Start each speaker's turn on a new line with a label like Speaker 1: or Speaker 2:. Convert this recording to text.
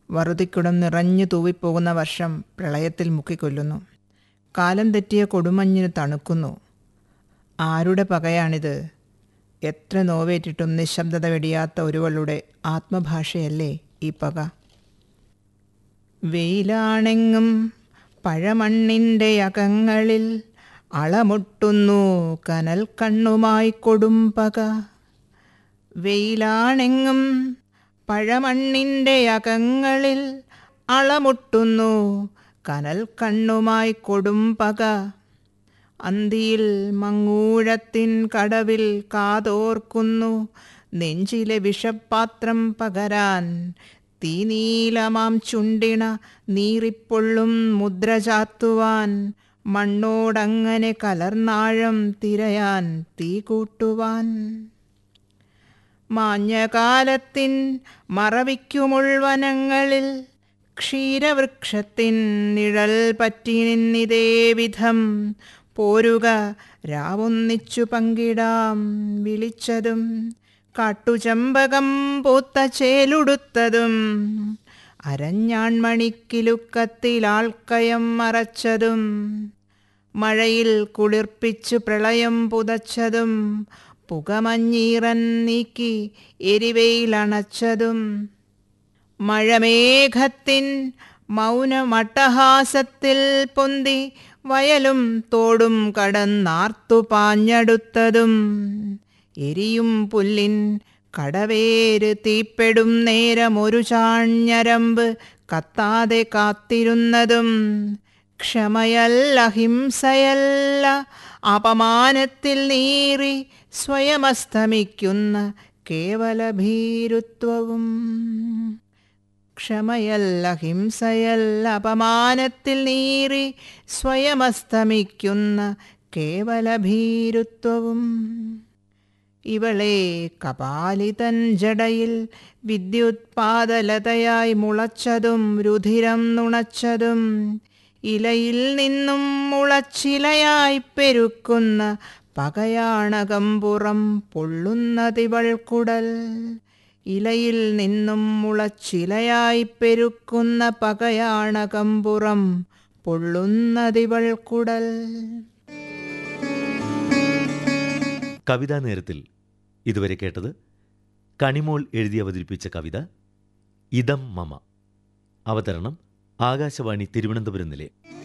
Speaker 1: വറുതിക്കുടം നിറഞ്ഞു തൂവിപ്പോകുന്ന വർഷം പ്രളയത്തിൽ മുക്കിക്കൊല്ലുന്നു കാലം തെറ്റിയ കൊടുമഞ്ഞിന് തണുക്കുന്നു ആരുടെ പകയാണിത് എത്ര നോവേറ്റിട്ടും നിശബ്ദത വെടിയാത്ത ഒരുവളുടെ ആത്മഭാഷയല്ലേ ഈ പക വെയിലാണെങ്ങും പഴമണ്ണിൻ്റെ അകങ്ങളിൽ അളമുട്ടുന്നു കനൽ കണ്ണുമായി കൊടുമ്പക വെയിലാണെങ്ങും പഴമണ്ണിൻ്റെ അകങ്ങളിൽ അളമുട്ടുന്നു കനൽ കണ്ണുമായി കൊടുമ്പക അന്തിയിൽ മങ്ങൂഴത്തിൻ കടവിൽ കാതോർക്കുന്നു നെഞ്ചിലെ വിഷപ്പാത്രം പകരാൻ തീനീലമാം ചുണ്ടിണ നീറിപ്പൊള്ളും മുദ്ര ചാത്തുവാൻ മണ്ണോടങ്ങനെ കലർന്നാഴം തിരയാൻ തീ കൂട്ടുവാൻ മാഞ്ഞകാലത്തിൻ മറവിക്കുമുൾവനങ്ങളിൽ ക്ഷീരവൃക്ഷത്തിൻ നിഴൽ പറ്റി നിന്നിതേ വിധം പോരുക രാവൊന്നിച്ചു പങ്കിടാം വിളിച്ചതും കാട്ടുചമ്പകം പൂത്ത ചേലുടുത്തതും അരഞ്ഞാൺമണിക്കിലുക്കത്തിൽ ആൾക്കയം മറച്ചതും മഴയിൽ കുളിർപ്പിച്ചു പ്രളയം പുതച്ചതും പുകമഞ്ഞീറൻ നീക്കി എരിവയിലണച്ചതും മഴമേഘത്തിൻ മൗനമട്ടഹാസത്തിൽ പൊന്തി വയലും തോടും കടന്നാർത്തു പാഞ്ഞടുത്തതും എരിയും പുല്ലിൻ കടവേര് തീപ്പെടും നേരമൊരു ചാഞ്ഞരമ്പ് കത്താതെ കാത്തിരുന്നതും ക്ഷമയല്ല ഹിംസയല്ല അപമാനത്തിൽ നീറി സ്വയമസ്തമിക്കുന്ന കേവല ഭീരുത്വവും ക്ഷമയല്ല ഹിംസയല്ല അപമാനത്തിൽ നീറി സ്വയമസ്തമിക്കുന്ന കേവല ഭീരുത്വവും ഇവളെ കപാലിതൻ ജടയിൽ വിദ്യുത്പാദലതയായി മുളച്ചതും രുധിരം നുണച്ചതും ഇലയിൽ നിന്നും മുളച്ചിലയായി പെരുക്കുന്ന പകയാണകമ്പുറം പൊള്ളുന്നതിവൾക്കുടൽ ഇലയിൽ നിന്നും മുളച്ചിലയായി പെരുക്കുന്ന പകയാണകമ്പുറം പൊള്ളുന്നതിവൾക്കുടൽ
Speaker 2: കവിതാ നേരത്തിൽ ഇതുവരെ കേട്ടത് കണിമോൾ എഴുതി അവതരിപ്പിച്ച കവിത ഇതം മമ അവതരണം ആകാശവാണി തിരുവനന്തപുരം നിലയം